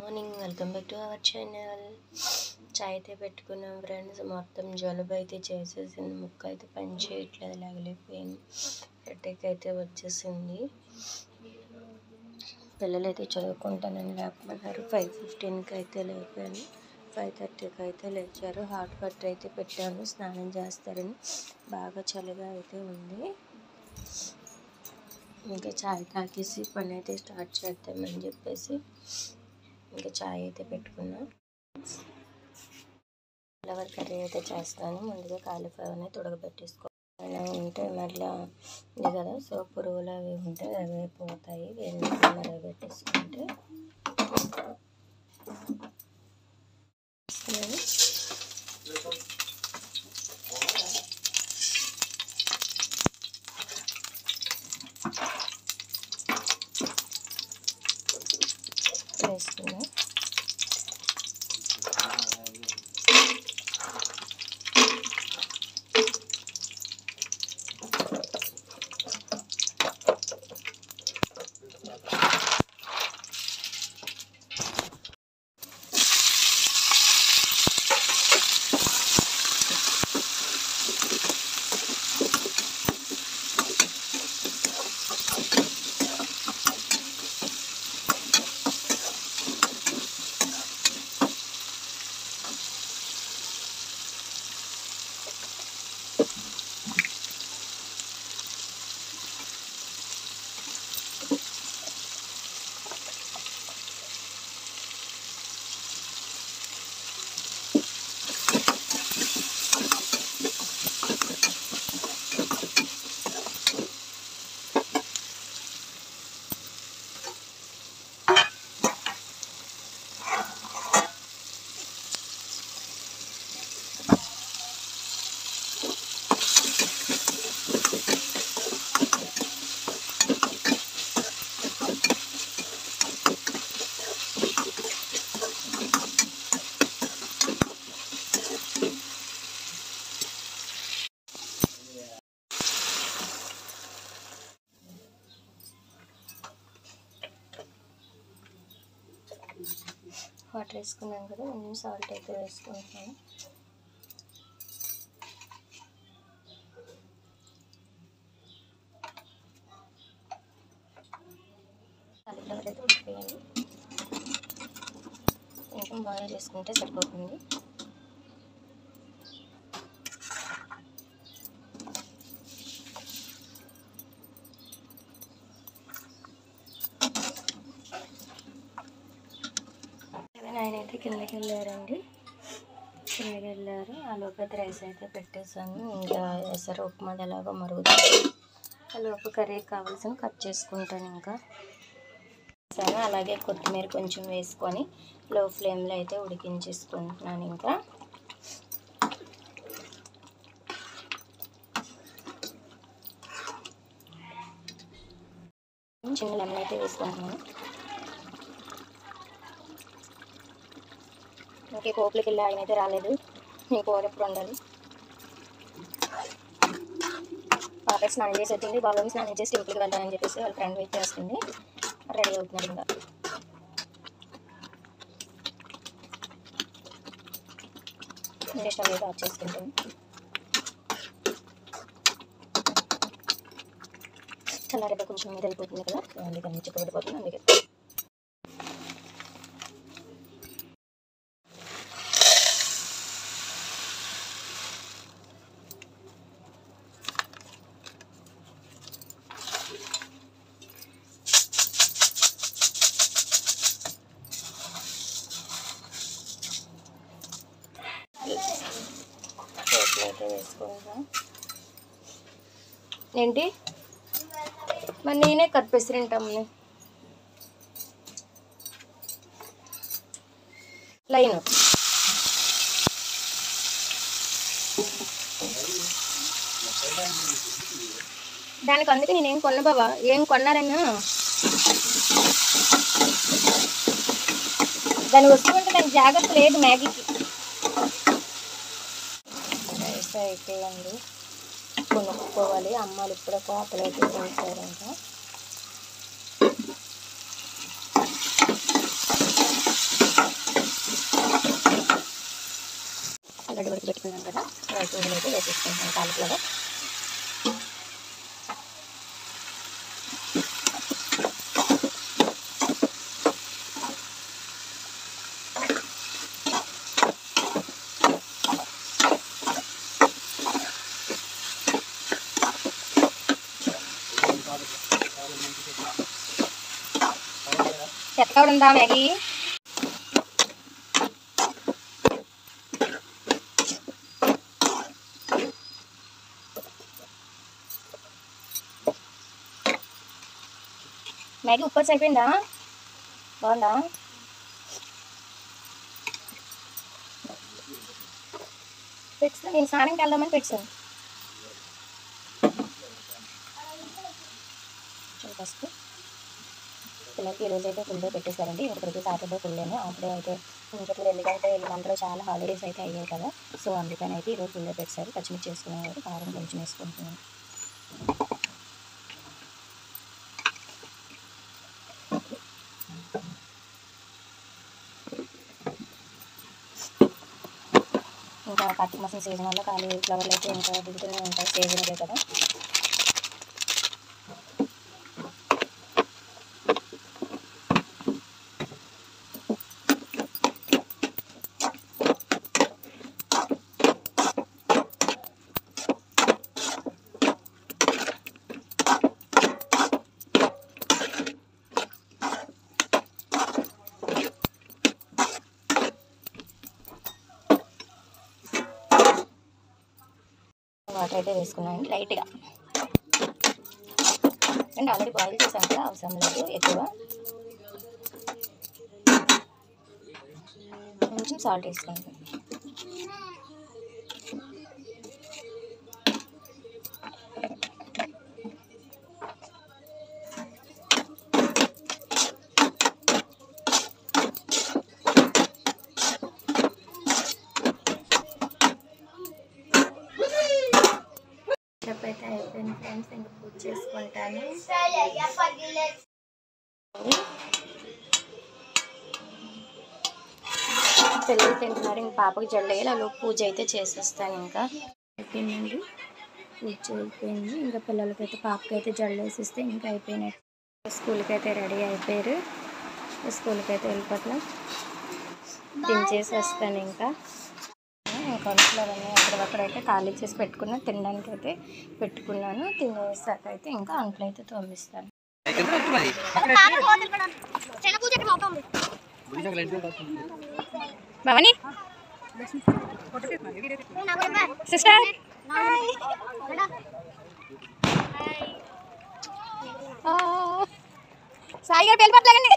Morning welcome back to our channel చాయ్ అయితే పెట్టుకున్నాం ఫ్రెండ్స్ మొత్తం జలుబు అయితే చేసేసింది ముక్క అయితే పని చేయట్లేదు లాగలిపోయింది హెడేక్ అయితే వచ్చేసింది పిల్లలు అయితే చదువుకుంటానని లేకపోయినారు ఫైవ్ ఫిఫ్టీన్కి అయితే లేపాను ఫైవ్ థర్టీకి అయితే లేచారు హాట్ వాటర్ అయితే పెట్టాను స్నానం చేస్తారని బాగా చలిగా అయితే ఉంది ఇంకా చాయ్ తాగేసి పని అయితే స్టార్ట్ చేద్దామని చెప్పేసి ఇంకా చాయ్ అయితే పెట్టుకున్నా ఫ్లవర్ కర్రీ అయితే చేస్తాను ముందుగా కాలీఫ్లవర్ని తుడగబెట్టేసుకో అలా ఉంటే మళ్ళీ ఇది కదా సో పురుగులు అవి ఉంటే అవి పోతాయి వేడి మరగ పెట్టేసుకుంటే వేసుకున్నాను. వేసుకున్నాను వాటర్ వేసుకున్నాం కదా కొంచెం సాల్ట్ అయితే వేసుకుంటాను కాలీఫ్లవర్ అయితే ఉడికిపోయాను కొంచెం బాయిల్ చేసుకుంటే సరిపోతుంది ఆయన అయితే కిందకి వెళ్ళారండి కిందకి వెళ్ళారు ఆ లోపల రైస్ అయితే పెట్టేశాను ఇంకా ఎసరు ఉప్మాది ఎలాగో మరుగుతుంది ఆ లోపు కర్రీ కావాల్సిన కట్ చేసుకుంటాను ఇంకా సరే అలాగే కొత్తిమీర కొంచెం వేసుకొని లో ఫ్లేమ్లో అయితే ఉడికించేసుకుంటున్నాను ఇంకా చిన్న లెమన్ అయితే వేసుకుంటున్నాను ఓకే కోపులకి వెళ్ళి ఆయన అయితే రాలేదు మీ కూర ఎప్పుడు ఉండాలి పాప స్నానం చేసి వచ్చింది బాబు స్నానం చేసి టెంపుల్కి వెళ్తానని చెప్పేసి వాళ్ళ ఫ్రెండ్ వెయిట్ చేస్తుంది రెడీ అవుతున్నారు ఇంకా ఇంకా స్టవ్ అయితే ఆఫ్ చేసుకుంటాను చల్లారేపు కొంచెం మీద అయిపోతుంది కదా అందుకని చిక్కబడిపోతుంది అందుకే పోట్లు అయితే వేసుకుంటాం ఏంటి మరి నేనే కట్ పెసిరింటాము లైన్ దానికి అందుకే నేనేం కొన్న బాబా ఏం కొన్నారన్నా దాని వస్తువు అంటే దానికి జాగ్రత్త లేదు మ్యాగీకి రైస్ అయిపోయింది కొనుక్కోవాలి అమ్మాలు ఇప్పుడే కోతలు అయితే చేశారంట ఆల్రెడీ ఉడికి పెట్టుకున్నాం కదా రైస్ అయితే వేసేసుకుంటాం కాలిఫ్లవర్ ఎక్కడ ఉందా మ్యాగీ మ్యాగీ ఉప్పు వచ్చి అయిపోయిందా బాగుందా పెట్టు నేను స్నానంకి వెళ్దామని పెట్టాను ఫస్ట్ పిల్లలకి ఈ రోజు అయితే ఫుల్ డే పెట్టేశారండి ఇప్పటికి సాటర్డే ఫుల్ డేనే అప్పుడే అయితే ఉంచట్లేదు ఎందుకంటే ఈ మంత్లో చాలా హాలిడేస్ అయితే అయ్యాయి కదా సో అందుకని అయితే ఈరోజు ఫుల్ డే పెట్టారు పచ్చిమిర్చి చేసుకునేవారు కారం కొంచెం వేసుకుంటున్నాను ఇంకా కార్తీక మాసం సీజన్ వల్ల ఖాళీ ఫ్లవర్లు అయితే ఇంకా దిగుతూనే ఉంటాయి సీజనలే కదా వాటర్ అయితే వేసుకున్నాను లైట్గా అండ్ ఆల్రెడీ బాయిల్ చేసాను కదా అవసరం లేదు ఎక్కువ కొంచెం సాల్ట్ వేసుకుంటాను స్టెప్ అయితే అయిపోయింది ఫ్రెండ్స్ ఇంకా పూజ చేసుకుంటాను పిల్లలు తింటున్నారు ఇంక పాపకి జల్లేయాలి అలా పూజ అయితే చేసేస్తాను ఇంకా అయిపోయిందండి పూజ అయిపోయింది ఇంకా పిల్లలకైతే పాపకి అయితే జల్లు వేసిస్తే ఇంకా అయిపోయినట్టు స్కూల్కి అయితే రెడీ అయిపోయారు స్కూల్కి అయితే వెళ్ళిపోతున్నాం దించేసి వస్తాను ఇంకా ఇంకా అవన్నీ అక్కడక్కడైతే ఖాళీ చేసి పెట్టుకున్నాను తినడానికి అయితే పెట్టుకున్నాను తినేసాక అయితే ఇంకా అంట్లు అయితే తోమిస్తాను భవని సిస్టర్ సాయి గారు వెళ్ళిపోట్లాగండి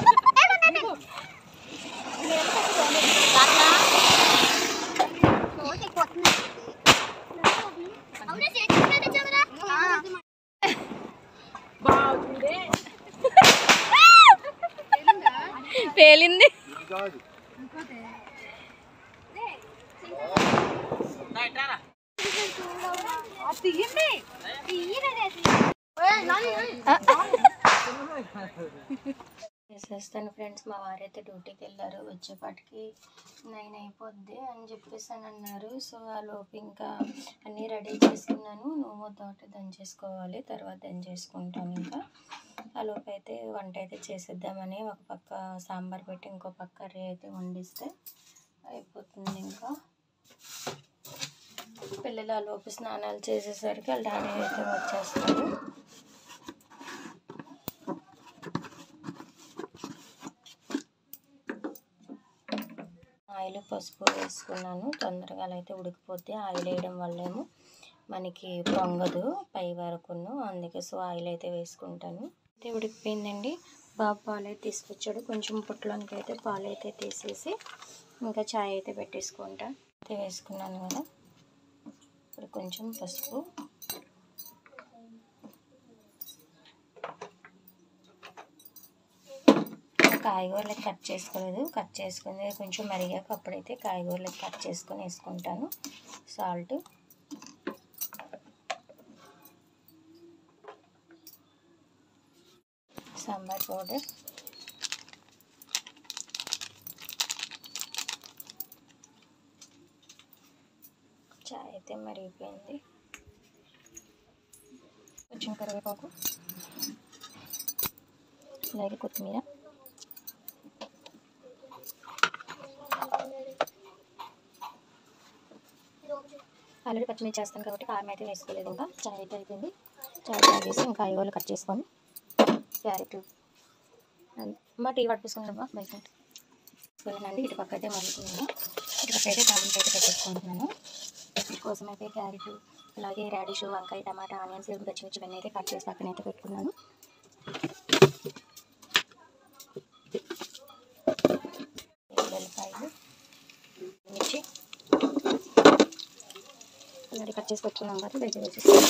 పేలింది చేసేస్తాను ఫ్రెండ్స్ మా వారైతే డ్యూటీకి వెళ్ళారు వచ్చేపాటికి నైన్ అయిపోద్ది అని చెప్పేసి అని అన్నారు సో ఆ లోపు ఇంకా అన్నీ రెడీ చేసుకున్నాను నువ్వు తోట దంచేసుకోవాలి తర్వాత దంచేసుకుంటాను ఇంకా ఆ లోపు అయితే వంట అయితే చేసేద్దామని ఒక పక్క సాంబార్ పెట్టి ఇంకో పక్క కర్రీ అయితే వండిస్తే అయిపోతుంది ఇంకా పిల్లలు ఆ లోపు స్నానాలు చేసేసరికి వాళ్ళ డాడీ అయితే వచ్చేస్తారు ఆయిల్ పసుపు వేసుకున్నాను తొందరగా అలా అయితే ఉడికిపోద్ది ఆయిల్ వేయడం వల్లేమో మనకి పొంగదు పై వరకును అందుకే సో ఆయిల్ అయితే వేసుకుంటాను అయితే ఉడికిపోయిందండి బాబు పాలు అయితే తీసుకొచ్చాడు కొంచెం పుట్టలోనికి అయితే పాలు అయితే తీసేసి ఇంకా చాయ్ అయితే పెట్టేసుకుంటా అయితే వేసుకున్నాను కదా ఇప్పుడు కొంచెం పసుపు కాయగూరలకు కట్ చేసుకోలేదు కట్ చేసుకుని కొంచెం మరిగాక అప్పుడైతే కాయగూరలకు కట్ చేసుకొని వేసుకుంటాను సాల్ట్ సాంబార్ పౌడర్ చాయ్ అయితే మరిగిపోయింది కొంచెం కరివేపాకు అలాగే కొత్తిమీర ఆల్రెడీ పచ్చిమిర్చి చేస్తాను కాబట్టి కారం అయితే వేసుకోలేదు ఇంకా చాయ్ అయితే అయిపోయింది చాయ్ తాగేసి ఇంకా ఐగోలు కట్ చేసుకొని క్యారెట్ మా టీ పట్టించుకుంటామా బయట తీసుకున్నానండి ఇటు పక్క అయితే మరుగుతున్నాను ఇటు పక్క అయితే తాలింపు అయితే పెట్టేసుకుంటున్నాను కోసం అయితే క్యారెట్ అలాగే రాడిష్ వంకాయ టమాటా ఆనియన్స్ పచ్చిమిర్చి ఇవన్నీ అయితే కట్ చేసి పక్కన అయితే పెట్టుకున్నాను వెల్లిపాయలు మిర్చి అలాగే కట్ చేసి పెట్టుకున్నాం కదా దగ్గర వేసేసి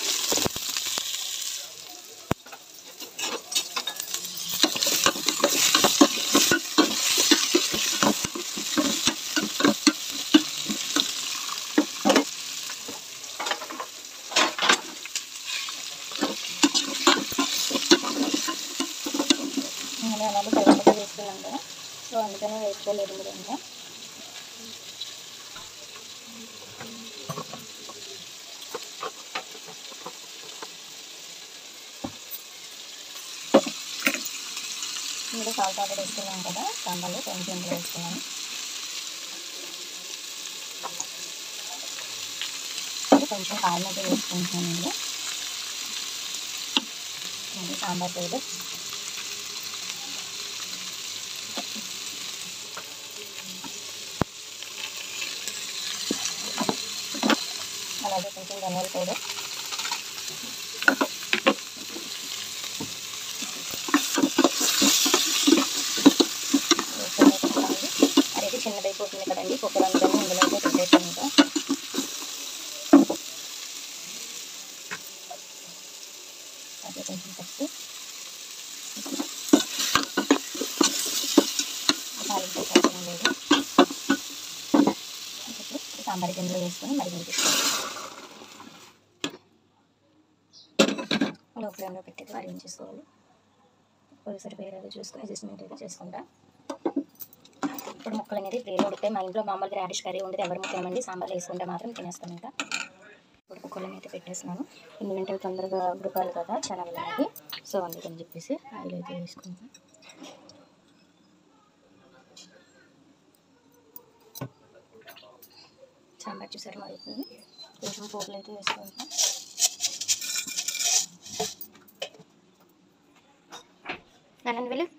నేను అలాగే కరివేపాకు వేసుకున్నాం కదా సో అందుకనే వేసుకోలేదు మీరు ఇంకా ఇంకా సాల్ట్ పౌడర్ వేసుకున్నాం కదా సాంబార్లో కొంచెం ఇందులో వేసుకున్నాను కొంచెం కారం అయితే వేసుకుంటున్నాను ఇందులో ఇది సాంబార్ పౌడర్ అలాగే కొంచెం ధనియాల పౌడర్ అనేది చిన్నదైపోతుంది కదండి కుక్కర్ అందుకని ఇందులో అయితే పెట్టేసాను ఇంకా అదే కొంచెం పసుపు తాలింపు అవసరం లేదు ఇప్పుడు సాంబార్ గింజలు వేసుకొని మరి మరిగిస్తాను లో ఫ్లేమ్లో పెట్టి మరిగించేసుకోవాలి పొడి సరిపోయేలాగా చూసుకొని అడ్జస్ట్మెంట్ అయితే చేసుకుంటా ఇప్పుడు ముక్కలు అనేది ప్లేలో ఉడితే మా ఇంట్లో మామూలుగా రాడిష్ కర్రీ ఉండదు ఎవరు ముఖ్యమండి సాంబార్ వేసుకుంటే మాత్రం తినేస్తాను ఇంకా ఇప్పుడు కుక్కర్లో అయితే పెట్టేస్తున్నాను ఎందుకంటే అవి తొందరగా ఉడకాలి కదా ఛానల్ అనేది సో అందుకని చెప్పేసి ఆయిల్ అయితే వేసుకుంటాను సాంబార్ చూసారు మరుగుతుంది కొంచెం పోపులు అయితే వేసుకుంటాం నన్ను వెళ్ళు